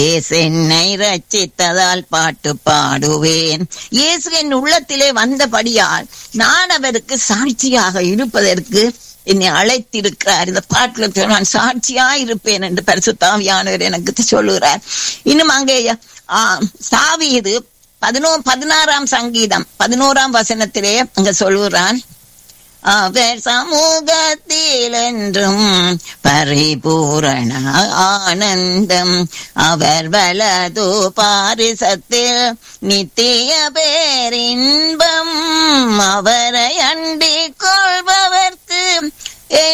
இயேசு என்னை ரட்சித்ததால் பாட்டு பாடுவேன் இயேசு என் உள்ளத்திலே வந்தபடியால் நான் அவருக்கு சாட்சியாக இருப்பதற்கு என்னை அழைத்திருக்கிறார் இந்த பாட்டுல சொல், நான் சாட்சியா இருப்பேன் என்று பரிசுத்தாவியானவர் எனக்கு சொல்லுகிறார் இன்னும் அங்கே ஆ, சாவீது பதினோ பதினாறாம் சங்கீதம் பதினோராம் வசனத்திலே அங்க சொல்லுகிறான் அவர் சமூகத்தில் என்றும் பரிபூரண ஆனந்தம் அவர் வலது பாரிசத்தில் நித்திய பேரின்பம் அவரை அண்டிக் கொள்பவர்க்கு